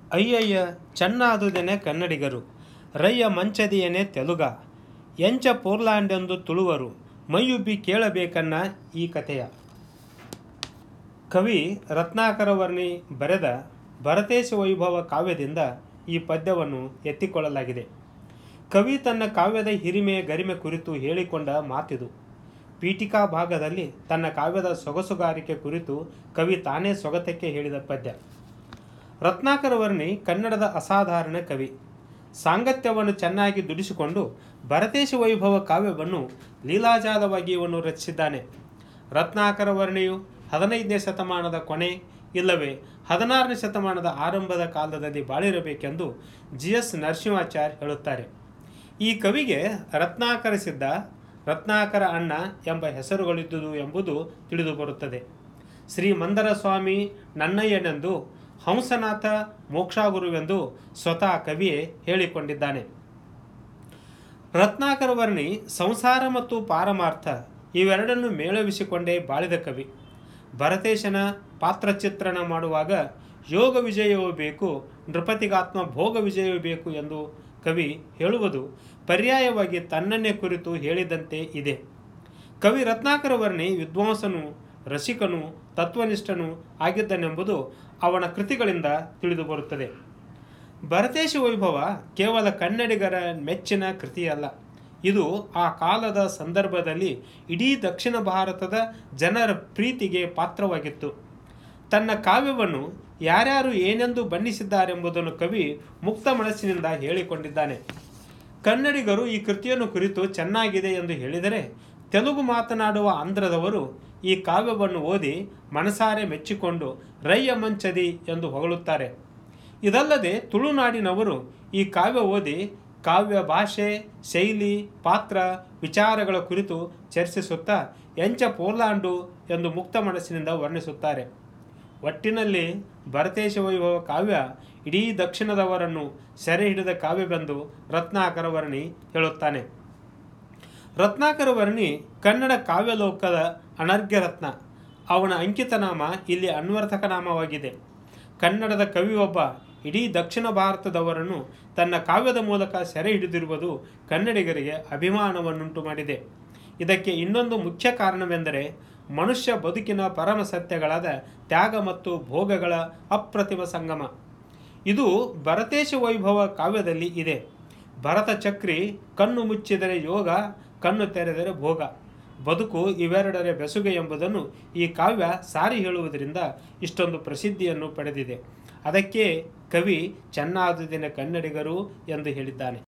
ಅಯ್ಯಯ್ಯ ಚೆನ್ನಾದುದೆನೆ ಕನ್ನಡಿಗರು ರಯ್ಯ ಮಂಚದಿಯನೆ ತೆಲುಗ ಎಂಚ ಪೋರ್ಲಾಂಡೆಂದು ತುಳುವರು ಮೈಯುಬ್ಬಿ ಕೇಳಬೇಕನ್ನ ಈ ಕಥೆಯ ಕವಿ ರತ್ನಾಕರ ವರ್ಣಿ ಬರೆದ ಭರತೇಶ ವೈಭವ ಕಾವ್ಯದಿಂದ ಈ ಪದ್ಯವನ್ನು ಎತ್ತಿಕೊಳ್ಳಲಾಗಿದೆ ಕವಿ ತನ್ನ ಕಾವ್ಯದ ಹಿರಿಮೆ ಗರಿಮೆ ಕುರಿತು ಹೇಳಿಕೊಂಡ ಮಾತಿದು ಪೀಠಿಕಾ ಭಾಗದಲ್ಲಿ ತನ್ನ ಕಾವ್ಯದ ಸೊಗಸುಗಾರಿಕೆ ಕುರಿತು ಕವಿ ತಾನೇ ಸೊಗತಕ್ಕೆ ಹೇಳಿದ ಪದ್ಯ ರತ್ನಾಕರ ವರ್ಣಿ ಕನ್ನಡದ ಅಸಾಧಾರಣ ಕವಿ ಸಾಂಗತ್ಯವನ್ನು ಚೆನ್ನಾಗಿ ದುಡಿಸಿಕೊಂಡು ಭರತೇಶ ವೈಭವ ಕಾವ್ಯವನ್ನು ಲೀಲಾಜಾಲವಾಗಿ ಇವನ್ನು ರಚಿಸಿದ್ದಾನೆ ರತ್ನಾಕರ ವರ್ಣಿಯು ಹದಿನೈದನೇ ಶತಮಾನದ ಕೊನೆ ಇಲ್ಲವೇ ಹದಿನಾರನೇ ಶತಮಾನದ ಆರಂಭದ ಕಾಲದಲ್ಲಿ ಬಾಳಿರಬೇಕೆಂದು ಜಿ ಎಸ್ ನರಸಿಂಹಾಚಾರ್ಯ ಹೇಳುತ್ತಾರೆ ಈ ಕವಿಗೆ ರತ್ನಾಕರಿಸಿದ್ದ ರತ್ನಾಕರ ಅಣ್ಣ ಎಂಬ ಹೆಸರುಗಳಿದ್ದುದು ಎಂಬುದು ತಿಳಿದು ಬರುತ್ತದೆ ಶ್ರೀ ಮಂದರ ಸ್ವಾಮಿ ನನ್ನಯ್ಯನೆಂದು ಹಂಸನಾಥ ಮೋಕ್ಷಾಗುರುವೆಂದು ಸ್ವತಃ ಕವಿಯೇ ಹೇಳಿಕೊಂಡಿದ್ದಾನೆ ರತ್ನಾಕರ ವರ್ಣಿ ಸಂಸಾರ ಮತ್ತು ಪಾರಮಾರ್ಥ ಇವೆರಡನ್ನು ಮೇಳವಿಸಿಕೊಂಡೇ ಬಾಳಿದ ಕವಿ ಭರತೇಶನ ಪಾತ್ರಚಿತ್ರಣ ಮಾಡುವಾಗ ಯೋಗ ವಿಜಯವೂ ಬೇಕು ನೃಪತಿಗಾತ್ಮ ಭೋಗ ವಿಜಯವೂ ಬೇಕು ಎಂದು ಕವಿ ಹೇಳುವುದು ಪರ್ಯಾಯವಾಗಿ ತನ್ನನ್ನೇ ಕುರಿತು ಹೇಳಿದಂತೆ ಇದೆ ಕವಿ ರತ್ನಾಕರ ವರ್ಣಿ ವಿದ್ವಾಂಸನು ರಸಿಕನು ತತ್ವನಿಷ್ಠನು ಆಗಿದ್ದನೆಂಬುದು ಅವನ ಕೃತಿಗಳಿಂದ ತಿಳಿದು ಬರುತ್ತದೆ ಭರತೇಶ ವೈಭವ ಕೇವಲ ಕನ್ನಡಿಗರ ಮೆಚ್ಚಿನ ಕೃತಿಯಲ್ಲ ಇದು ಆ ಕಾಲದ ಸಂದರ್ಭದಲ್ಲಿ ಇಡೀ ದಕ್ಷಿಣ ಭಾರತದ ಜನರ ಪ್ರೀತಿಗೆ ಪಾತ್ರವಾಗಿತ್ತು ತನ್ನ ಕಾವ್ಯವನ್ನು ಯಾರ್ಯಾರು ಏನೆಂದು ಬಣ್ಣಿಸಿದ್ದಾರೆಂಬುದನ್ನು ಕವಿ ಮುಕ್ತ ಮನಸ್ಸಿನಿಂದ ಹೇಳಿಕೊಂಡಿದ್ದಾನೆ ಕನ್ನಡಿಗರು ಈ ಕೃತಿಯನ್ನು ಕುರಿತು ಚೆನ್ನಾಗಿದೆ ಎಂದು ಹೇಳಿದರೆ ತೆಲುಗು ಮಾತನಾಡುವ ಆಂಧ್ರದವರು ಈ ಕಾವ್ಯವನ್ನು ಓದಿ ಮನಸಾರೆ ಮೆಚ್ಚಿಕೊಂಡು ರಯ್ಯ ಮಂಚದಿ ಎಂದು ಹೊಗಳುತ್ತಾರೆ ಇದಲ್ಲದೆ ತುಳುನಾಡಿನವರು ಈ ಕಾವ್ಯ ಓದಿ ಕಾವ್ಯ ಭಾಷೆ ಶೈಲಿ ಪಾತ್ರ ವಿಚಾರಗಳ ಕುರಿತು ಚರ್ಚಿಸುತ್ತಾ ಎಂಚ ಪೋರ್ಲಾಂಡು ಎಂದು ಮುಕ್ತ ಮನಸ್ಸಿನಿಂದ ವರ್ಣಿಸುತ್ತಾರೆ ಒಟ್ಟಿನಲ್ಲಿ ಭರತೇಶ ವೈಭವ ಕಾವ್ಯ ಇಡೀ ದಕ್ಷಿಣದವರನ್ನು ಸೆರೆ ಹಿಡಿದ ಕಾವ್ಯವೆಂದು ರತ್ನಾಕರ ವರ್ಣಿ ಹೇಳುತ್ತಾನೆ ರತ್ನಾಕರ ವರ್ಣಿ ಕನ್ನಡ ಕಾವ್ಯಲೋಕದ ಅನರ್ಘ್ಯ ರತ್ನ ಅವನ ಅಂಕಿತನಾಮ ಇಲ್ಲಿ ಅನ್ವರ್ಥಕನಾಮವಾಗಿದೆ ಕನ್ನಡದ ಕವಿಯೊಬ್ಬ ಇಡೀ ದಕ್ಷಿಣ ಭಾರತದವರನ್ನು ತನ್ನ ಕಾವ್ಯದ ಮೂಲಕ ಸೆರೆ ಹಿಡಿದಿರುವುದು ಕನ್ನಡಿಗರಿಗೆ ಅಭಿಮಾನವನ್ನುಂಟು ಮಾಡಿದೆ ಇದಕ್ಕೆ ಇನ್ನೊಂದು ಮುಖ್ಯ ಕಾರಣವೆಂದರೆ ಮನುಷ್ಯ ಬದುಕಿನ ಪರಮ ಸತ್ಯಗಳಾದ ತ್ಯಾಗ ಮತ್ತು ಭೋಗಗಳ ಅಪ್ರತಿಮ ಸಂಗಮ ಇದು ಭರತೇಶ ವೈಭವ ಕಾವ್ಯದಲ್ಲಿ ಇದೆ ಭರತ ಚಕ್ರಿ ಕಣ್ಣು ಮುಚ್ಚಿದರೆ ಯೋಗ ಕಣ್ಣು ತೆರೆದರೆ ಭೋಗ ಬದುಕು ಇವೆರಡರ ಬೆಸುಗೆ ಎಂಬುದನ್ನು ಈ ಕಾವ್ಯ ಸಾರಿ ಹೇಳುವುದರಿಂದ ಇಷ್ಟೊಂದು ಪ್ರಸಿದ್ಧಿಯನ್ನು ಪಡೆದಿದೆ ಅದಕ್ಕೆ ಕವಿ ಚೆನ್ನಾದುದಿನ ಕನ್ನಡಿಗರು ಎಂದು ಹೇಳಿದ್ದಾನೆ